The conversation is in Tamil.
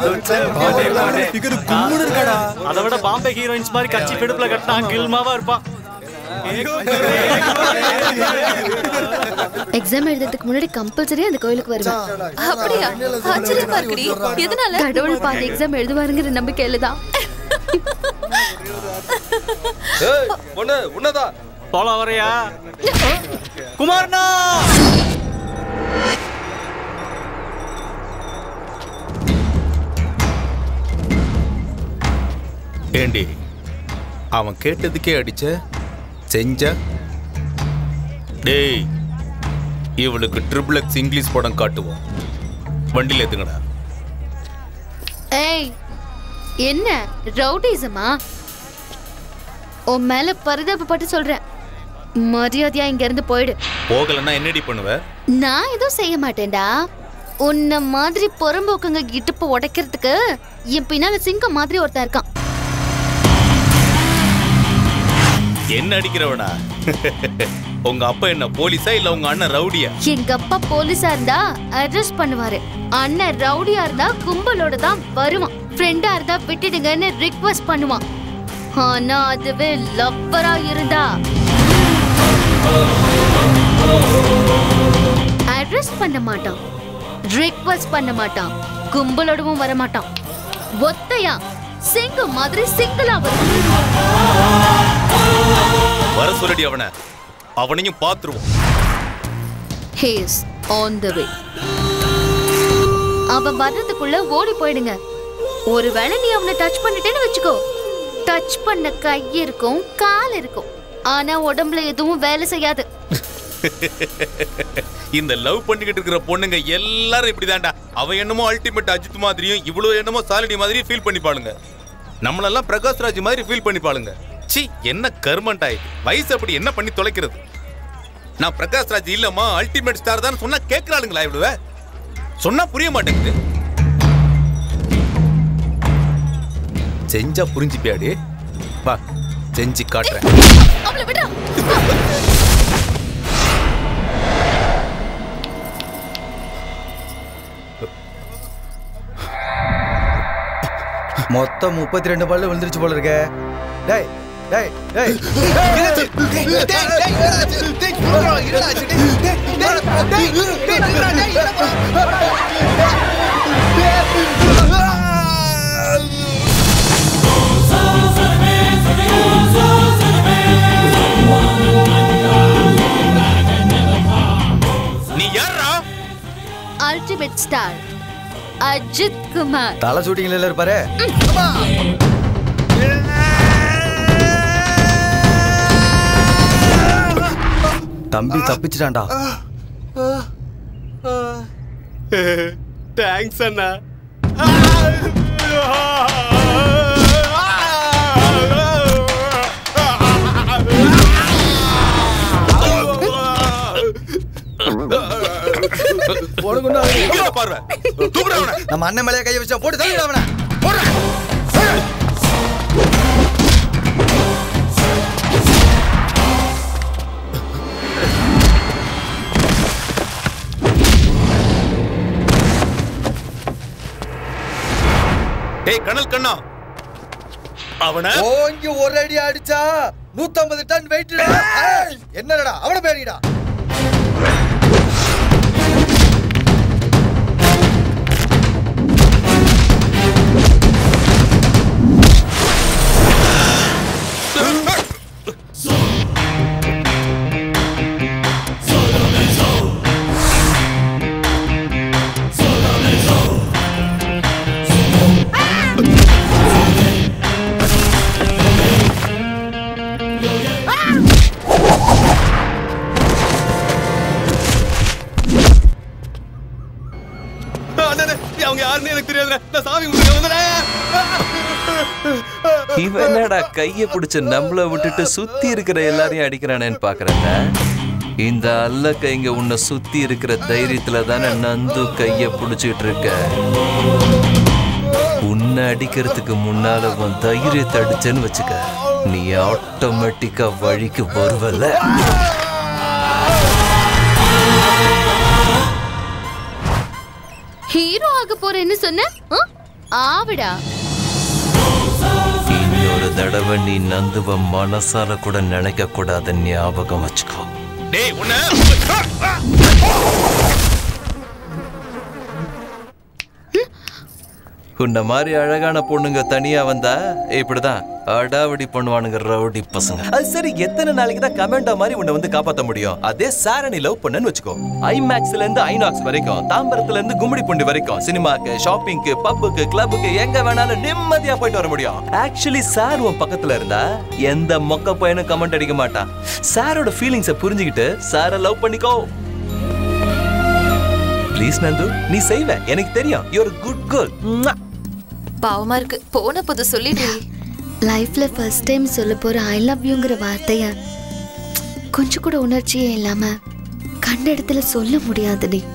இங்க கும்முடு இருக்காடா அதை விட பாம்பே ஹீரோயின்ஸ் மாதிரி கட்சி பிடிப்புல கட்டினா கில்மாவா இருப்பான் எக்ஸாம் எழுதுறதுக்கு முன்னாடி கம்பல்சரி அந்த கோயிலுக்கு வருவேன் அப்படியா ஆச்சரியமா இருக்குடி எதனால கடவுள் பாதி எக்ஸாம் எழுதுவாருங்கிற நம்பிக்கையில தான் ஏய் பொண்ணு உன்னதா போலாம் வரையா குமார்னா ஏண்டி அவன் கேட்டதுக்கே அடிச்ச செஞ்ச டேய் இவளுக்கு ட்ரிபிள் எக்ஸ் இங்கிலீஷ் படம் காட்டுவோம் வண்டியில் எத்துங்கடா ஏய் என்ன ரவுடிசமா உன் மேல பரிதாபப்பட்டு சொல்றேன் மரியாதையா இங்க இருந்து போயிடு போகலன்னா என்னடி பண்ணுவ நான் எதுவும் செய்ய மாட்டேன்டா உன்ன மாதிரி புறம்போக்குங்க இடுப்பு உடைக்கிறதுக்கு என் பின்னால சிங்கம் மாதிரி ஒருத்தன் இருக்கான் என்ன அடிக்கிறவடா உங்க அப்பா என்ன போலீஸா இல்ல உங்க அண்ணன் ரவுடியா எங்க அப்பா போலீஸா இருந்தா அரெஸ்ட் பண்ணுவாரு அண்ணன் ரவுடியா இருந்தா கும்பலோட தான் வருவான் ஃப்ரெண்டா இருந்தா விட்டுடுங்கன்னு ரிக்வெஸ்ட் பண்ணுவான் ஆனா அதுவே லவ்வரா இருந்தா அரெஸ்ட் பண்ண மாட்டான் ரிக்வெஸ்ட் பண்ண மாட்டான் கும்பலோடவும் வர மாட்டான் ஒத்தையா சிங்கம் மாதிரி சிங்கிளா வரும் வர சொல்லடி அவனை அவனையும் பாத்துருவோம் ஹேஸ் ஆன் த வே அவன் வர்றதுக்குள்ள ஓடி போயிடுங்க ஒருவேளை நீ அவனை டச் பண்ணிட்டேன்னு வச்சுக்கோ டச் பண்ண கை இருக்கும் கால் இருக்கும் ஆனா உடம்புல எதுவும் வேலை செய்யாது இந்த லவ் பண்ணிக்கிட்டு இருக்கிற பொண்ணுங்க எல்லாரும் இப்படிதான்டா அவ என்னமோ அல்டிமேட் அஜித் மாதிரியும் இவ்வளவு என்னமோ சாலினி மாதிரியும் ஃபீல் பண்ணிப்பாளுங்க நம்மளெல்லாம் பிரகாஷ் ராஜ் மாதிரி ஃபீல் பண்ணிப்பாளுங்க சி என்ன கர்மண்டா இது வயசு அப்படி என்ன பண்ணி தொலைக்கிறது நான் பிரகாஷ் ராஜ் இல்லம்மா அல்டிமேட் ஸ்டார் தான் சொன்னா கேட்கறாளுங்களா இவ்வளவு சொன்னா புரிய மாட்டேங்குது செஞ்சா புரிஞ்சுப்பியாடி வா செஞ்சு காட்டுறேன் அவளை விடா மொத்தம் முப்பத்தி ரெண்டு பல்லு விழுந்துருச்சு போல இருக்கே டேய் டேய் டேய் நீ யாரா அல்டிமேட் ஸ்டார் அஜித் குமார் தலை ஷூட்டிங்ல இருப்பாரு தம்பி தப்பிச்சிட்டான்டா தேங்க்ஸ் அண்ணா உனக்கு ஒண்ணும் ஆகாது. இங்க பார்வை தூக்குடா அவனை நம்ம அண்ணன் மேலே கையை வச்சா போட்டு தள்ளிடு அவனை டேய் கனல் கண்ணா அவன ஓங்கி ஒரு அடி அடிச்சா நூத்தம்பது டன் வெயிட் என்னடா அவன பேரிடா அவங்க யாருன்னு எனக்கு தெரியாதுடா நான் சாமி கும்பிட்டு வந்துடுறேன் இவன் என்னடா கைய பிடிச்சு நம்மள விட்டுட்டு சுத்தி இருக்கிற எல்லாரையும் அடிக்கிறானேன்னு பாக்குறேன்ல இந்த அல்ல கைங்க உன்னை சுத்தி இருக்கிற தைரியத்துல தானே நந்து கைய பிடிச்சிட்டு இருக்க உன்னை அடிக்கிறதுக்கு முன்னால உன் தைரியத்தை அடிச்சேன்னு வச்சுக்க நீ ஆட்டோமேட்டிக்கா வழிக்கு வருவல ஹீரோ ஆக போறேன்னு சொன்ன ஆ? ஆவிடா இன்னொரு தடவை நீ நந்துவ மனசால கூட நினைக்க கூடாத ஞாபகம் வச்சுக்கோ டேய் உன்ன உன்ன மாதிரி அழகான பொண்ணுங்க தனியா வந்தா இப்படிதான் அடாவடி பண்ணுவானுங்க ரவுடி பசங்க அது சரி எத்தனை நாளைக்கு தான் கமெண்டா மாதிரி உன்னை வந்து காப்பாத்த முடியும் அதே சாரணி லவ் பண்ணன்னு வச்சுக்கோ ஐமேக்ஸ்ல இருந்து ஐநாக்ஸ் வரைக்கும் தாம்பரத்துல இருந்து கும்மிடி பூண்டி வரைக்கும் சினிமாக்கு ஷாப்பிங்க்கு பப்புக்கு கிளப்புக்கு எங்க வேணாலும் நிம்மதியா போயிட்டு வர முடியும் ஆக்சுவலி சார் உன் பக்கத்துல இருந்தா எந்த மொக்க பையனும் கமெண்ட் அடிக்க மாட்டான் சாரோட ஃபீலிங்ஸை புரிஞ்சுக்கிட்டு சாரை லவ் பண்ணிக்கோ ப்ளீஸ் நந்து நீ செய்வ எனக்கு தெரியும் யூ குட் கேர்ள் பாவமா இருக்கு போன போது சொல்லிட்டு லைஃப்ல ஃபர்ஸ்ட் டைம் சொல்ல போற ஐ லவ் யூங்கிற வார்த்தைய கொஞ்சம் கூட உணர்ச்சியே இல்லாம கண்ட இடத்துல சொல்ல முடியாதுடி